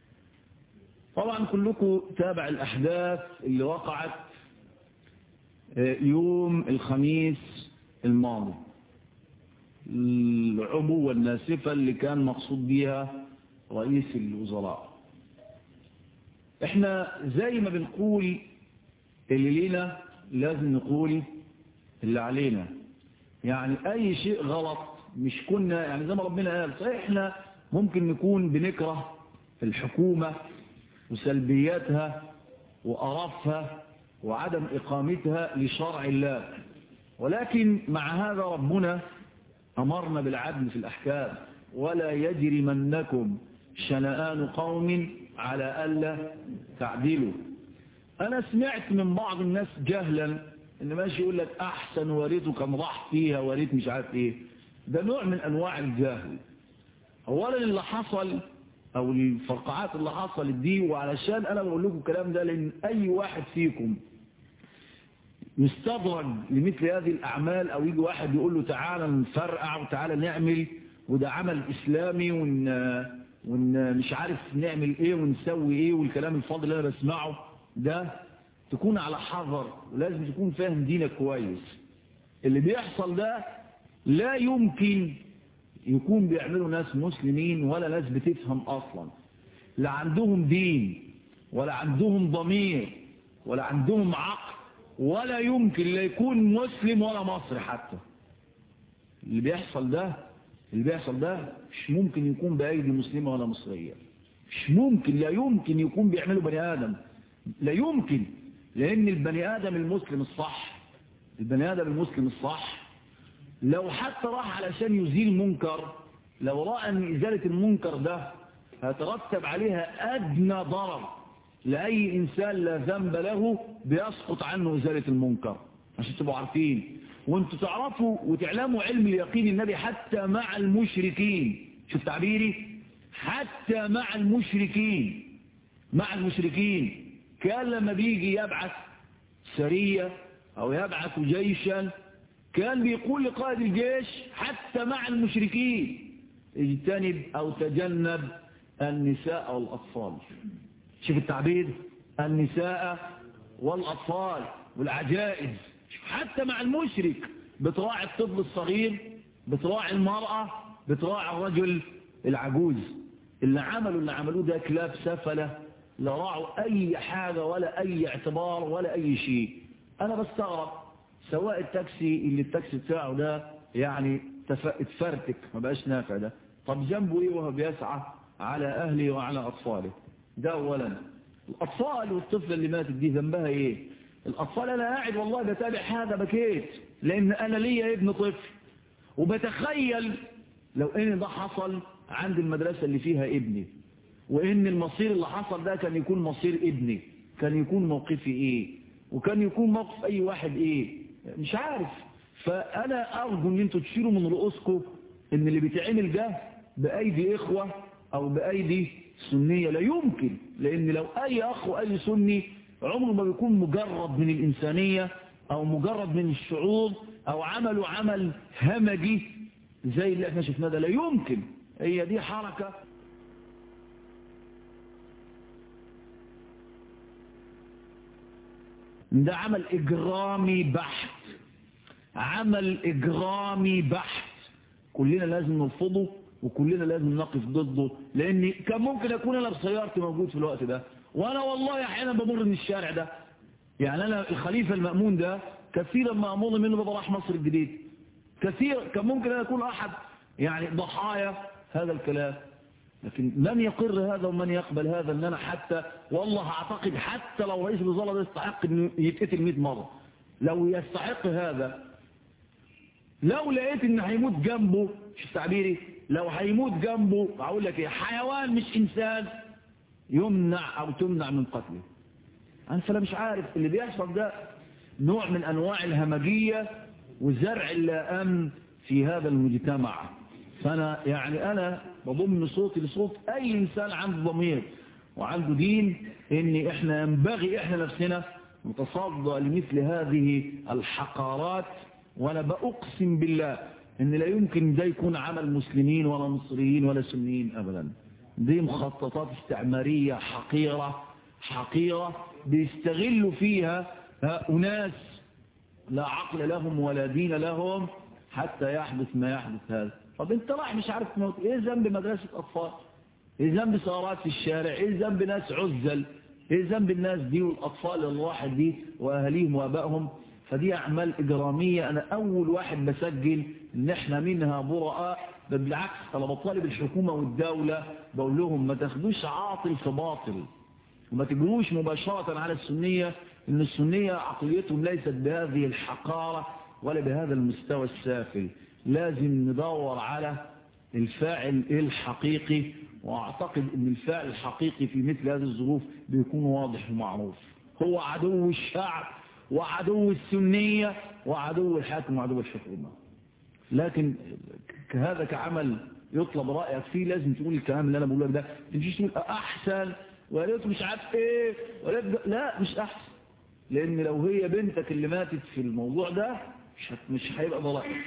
طبعا كلكم تابع الأحداث اللي وقعت يوم الخميس الماضي العبوة الناسفة اللي كان مقصود بها رئيس الوزراء احنا زي ما بنقول اللي لينا لازم نقول اللي علينا يعني اي شيء غلط مش كنا يعني زي ما ربنا قال صحيح احنا ممكن نكون بنكره الحكومة وسلبياتها وقرفها وعدم إقامتها لشرع الله ولكن مع هذا ربنا أمرنا بالعدل في الأحكام ولا يجرمنكم شنآن قوم على ألا تعدلوا أنا سمعت من بعض الناس جهلا إن ماشي يقول لك أحسن وريته كان راح فيها وريت مش عارف إيه ده نوع من أنواع الجهل أولا اللي حصل أو الفرقعات اللي حصلت دي وعلشان أنا بقول لكم الكلام ده لأن أي واحد فيكم يستدرج لمثل هذه الأعمال أو يجي واحد يقول له تعالى نفرقع وتعالى نعمل وده عمل إسلامي ون, ون مش عارف نعمل إيه ونسوي إيه والكلام الفاضل اللي أنا بسمعه ده تكون على حذر ولازم تكون فاهم دينك كويس اللي بيحصل ده لا يمكن يكون بيعملوا ناس مسلمين ولا ناس بتفهم أصلا لا عندهم دين ولا عندهم ضمير ولا عندهم عقل ولا يمكن لا يكون مسلم ولا مصري حتى اللي بيحصل ده اللي بيحصل ده مش ممكن يكون بأيدي مسلمة ولا مصرية مش ممكن لا يمكن يكون بيعمله بني آدم لا يمكن لأن البني آدم المسلم الصح البني آدم المسلم الصح لو حتى راح علشان يزيل منكر لو رأى أن إزالة المنكر ده هترتب عليها أدنى ضرر لأي إنسان لا ذنب له بيسقط عنه إزالة المنكر عشان تبقوا عارفين وانتوا تعرفوا وتعلموا علم اليقين النبي حتى مع المشركين شوف تعبيري حتى مع المشركين مع المشركين كان لما بيجي يبعث سرية أو يبعث جيشا كان بيقول لقائد الجيش حتى مع المشركين اجتنب أو تجنب النساء والأطفال شوف التعبير النساء والأطفال والعجائز حتى مع المشرك بتراعي الطفل الصغير بتراعي المرأة بتراعي الرجل العجوز اللي عملوا اللي عملوه ده كلاب سفلة لا راعوا أي حاجة ولا أي اعتبار ولا أي شيء أنا بستغرب سواء التاكسي اللي التاكسي بتاعه ده يعني اتفرتك ما بقاش نافع ده طب جنبه ايه وهو بيسعى على أهله وعلى أطفاله ده أولا الأطفال والطفلة اللي ماتت دي ذنبها ايه الأطفال أنا قاعد والله بتابع هذا بكيت لأن أنا ليا ابن طفل وبتخيل لو ان ده حصل عند المدرسة اللي فيها ابني وان المصير اللي حصل ده كان يكون مصير ابني كان يكون موقفي ايه وكان يكون موقف اي واحد ايه مش عارف فانا ارجو ان انتوا تشيلوا من رؤوسكم ان اللي بيتعمل ده بايدي اخوة او بايدي سنية لا يمكن لان لو اي اخ واي سني عمره ما بيكون مجرد من الانسانية او مجرد من الشعور او عملوا عمل همجي زي اللي احنا شفناه ده لا يمكن هي دي حركة ده عمل اجرامي بحت عمل اجرامي بحت كلنا لازم نرفضه وكلنا لازم نقف ضده لان كان ممكن اكون انا بسيارتي موجود في الوقت ده وانا والله احيانا بمر من الشارع ده يعني انا الخليفة المأمون ده كثيرا ما امر منه بابا راح مصر الجديد كثير كان ممكن ان يكون احد يعني ضحايا هذا الكلام لكن من يقر هذا ومن يقبل هذا ان انا حتى والله اعتقد حتى لو رئيس الوزراء ده يستحق انه يتقتل 100 مرة لو يستحق هذا لو لقيت ان هيموت جنبه شو تعبيري لو هيموت جنبه اقول لك ايه حيوان مش انسان يمنع او تمنع من قتله انا فلا مش عارف اللي بيحصل ده نوع من انواع الهمجية وزرع اللام في هذا المجتمع فانا يعني انا بضم صوتي لصوت اي انسان عنده ضمير وعنده دين ان احنا ينبغي احنا نفسنا نتصدى لمثل هذه الحقارات وانا بأقسم بالله ان لا يمكن ده يكون عمل مسلمين ولا مصريين ولا سنيين ابدا دي مخططات استعمارية حقيرة حقيرة بيستغلوا فيها أناس لا عقل لهم ولا دين لهم حتى يحدث ما يحدث هذا طب انت رايح مش عارف تموت ايه ذنب مدرسة اطفال ايه ذنب سهرات في الشارع ايه ذنب ناس عزل ايه ذنب الناس دي والاطفال الواحد دي واهاليهم وابائهم فدي اعمال اجرامية انا اول واحد بسجل ان احنا منها براء بل بالعكس انا بطالب الحكومة والدولة بقول لهم ما تاخدوش عاطل في باطل وما تجروش مباشرة على السنية ان السنية عقليتهم ليست بهذه الحقارة ولا بهذا المستوى السافل لازم ندور على الفاعل الحقيقي واعتقد ان الفاعل الحقيقي في مثل هذه الظروف بيكون واضح ومعروف هو عدو الشعب وعدو السنية وعدو الحاكم وعدو الحكومة لكن هذا كعمل يطلب رأيك فيه لازم تقول الكلام اللي انا بقوله لك ده تمشيش تقول احسن وليت مش عارف ايه وليت لا مش احسن لان لو هي بنتك اللي ماتت في الموضوع ده مش هت... مش هيبقى ده رايك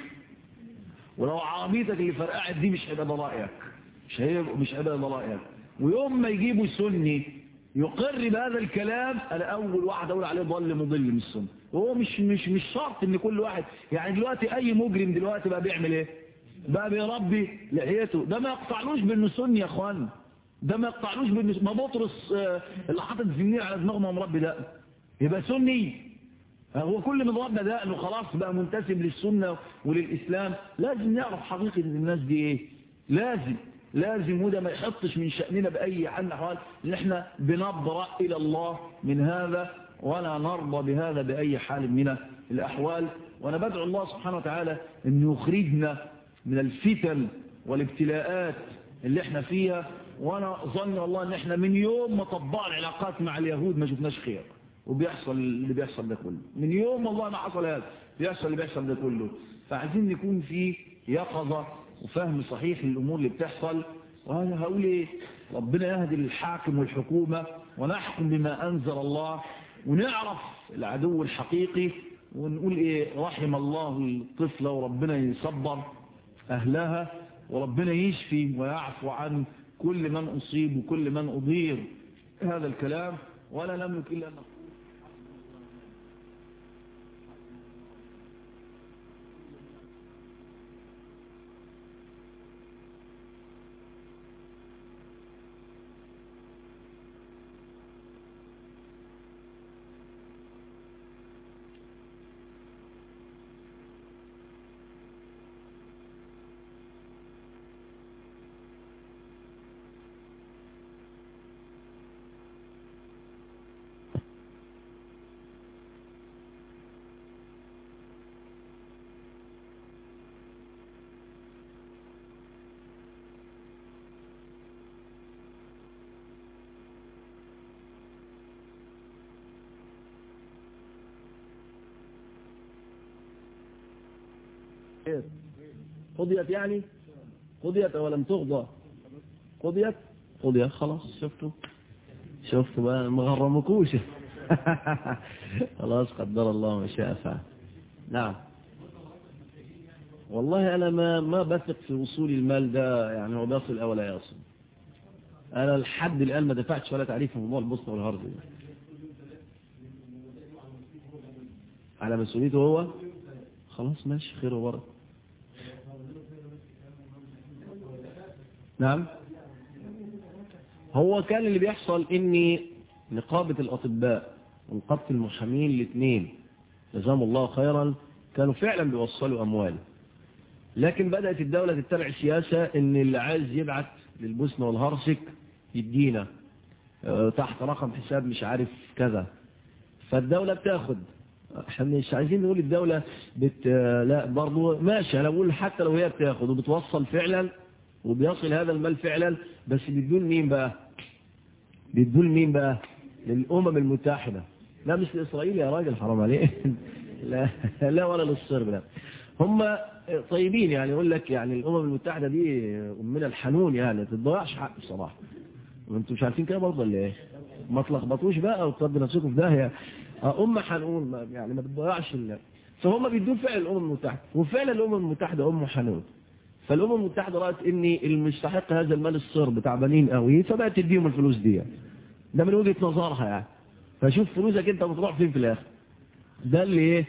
ولو عربيتك اللي فرقعت دي مش هيبقى ده رايك مش هيبقى مش هيبقى ده رايك ويوم ما يجيبوا سني يقر بهذا الكلام انا اول واحد اقول عليه ضل مضل من السنه وهو مش مش مش شرط ان كل واحد يعني دلوقتي اي مجرم دلوقتي بقى بيعمل ايه بقى بيربي لحيته ده ما يقطعلوش بانه سني يا اخوان ده ما يقطعلوش بانه ما بطرس اللي حاطط زميل على دماغه ومربي ده يبقى سني هو كل من ربنا ده انه خلاص بقى منتسب للسنة وللإسلام لازم نعرف حقيقة الناس دي ايه لازم لازم وده ما يحطش من شأننا بأي حال من احوال ان احنا بنبرأ إلى الله من هذا ولا نرضى بهذا بأي حال من الأحوال وأنا بدعو الله سبحانه وتعالى أن يخرجنا من الفتن والابتلاءات اللي احنا فيها وأنا ظن الله أن احنا من يوم ما طبقنا العلاقات مع اليهود ما شفناش خير وبيحصل اللي بيحصل ده كله من يوم والله ما حصل هذا بيحصل اللي بيحصل ده كله فعايزين نكون في يقظة وفهم صحيح للأمور اللي بتحصل وهذا هقول ايه ربنا يهدي الحاكم والحكومة ونحكم بما أنزل الله ونعرف العدو الحقيقي ونقول ايه رحم الله الطفلة وربنا يصبر أهلها وربنا يشفي ويعفو عن كل من أصيب وكل من أضير هذا الكلام ولا نملك إلا أن قضيت يعني قضيت ولم تقضى قضيت قضيت خلاص شفتوا شفتوا بقى ما غرمكوش خلاص قدر الله ما شاء فعل نعم والله انا ما ما بثق في وصول المال ده يعني هو بيصل او لا يصل انا لحد الان ما دفعتش ولا تعريف في موضوع البوسطه والهرد على مسؤوليته هو خلاص ماشي خير وبركه نعم هو كان اللي بيحصل ان نقابة الاطباء ونقابة المحامين الاثنين جزاهم الله خيرا كانوا فعلا بيوصلوا اموال لكن بدأت الدولة تتبع سياسة ان اللي عايز يبعت للبوسنة والهرسك يدينا تحت رقم حساب مش عارف كذا فالدولة بتاخد احنا مش عايزين نقول الدولة بت... لا برضو ماشي انا بقول حتى لو هي بتاخد وبتوصل فعلا وبيصل هذا المال فعلا بس بيدون مين بقى بيدون مين بقى للأمم المتحدة لا مش لإسرائيل يا راجل حرام عليه لا, لا ولا للصرب لا هم طيبين يعني يقول لك يعني الأمم المتحدة دي أمنا الحنون يعني ما تضيعش حق بصراحة وانتم مش عارفين كده برضه ولا ايه ما تلخبطوش بقى وتربي نفسكم في داهيه أم حنون يعني ما بتضيعش ال... فهم بيدون فعلا الأمم المتحدة وفعلا الأمم المتحدة أم حنون فالأمم المتحدة رأت ان المستحق هذا المال الصرب تعبانين قوي فبقت تديهم الفلوس دي ده من وجهة نظرها يعني فشوف فلوسك انت بتروح فين في الاخر ده اللي ايه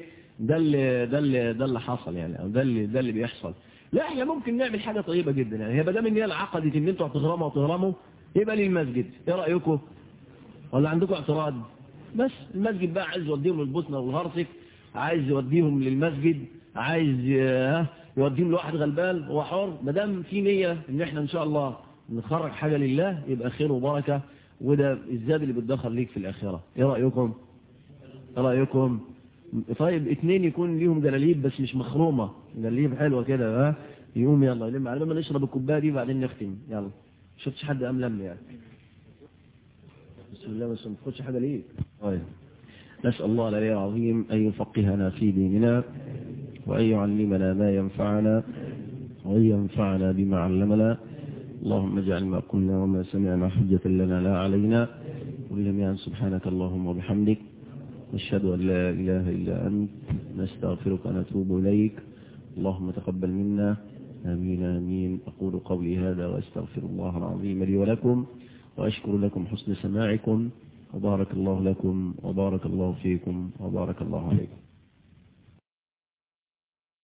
ده اللي ده اللي ده اللي حصل يعني او ده اللي ده اللي بيحصل لا احنا ممكن نعمل حاجه طيبه جدا يعني هي ما دام ان هي العقدت ان انتوا هتغرموا وتغرموا يبقى للمسجد ايه رايكم ولا عندكم اعتراض بس المسجد بقى عايز يوديهم للبوسنه والهرسك عايز يوديهم للمسجد عايز ي- يوديهم لواحد غلبان هو حر ما دام في نيه ان احنا ان شاء الله نخرج حاجه لله يبقى خير وبركه وده الزاد اللي بتدخل ليك في الاخره ايه رايكم ايه رايكم طيب اتنين يكون ليهم جلاليب بس مش مخرومه جلاليب حلوه كده ها يقوم يلا يلم على ما نشرب الكوبايه دي بعدين نختم يلا شفتش حد قام لم يعني بسم الله بس ما تاخدش حاجه ليه طيب نسال الله العلي العظيم ان يفقهنا في ديننا وان يعلمنا ما ينفعنا وان ينفعنا بما علمنا اللهم اجعل ما قلنا وما سمعنا حجة لنا لا علينا ولجميعا سبحانك اللهم وبحمدك نشهد أن لا إله إلا أنت نستغفرك ونتوب إليك اللهم تقبل منا آمين آمين أقول قولي هذا وأستغفر الله العظيم لي ولكم وأشكر لكم حسن سماعكم وبارك الله لكم وبارك الله فيكم وبارك الله عليكم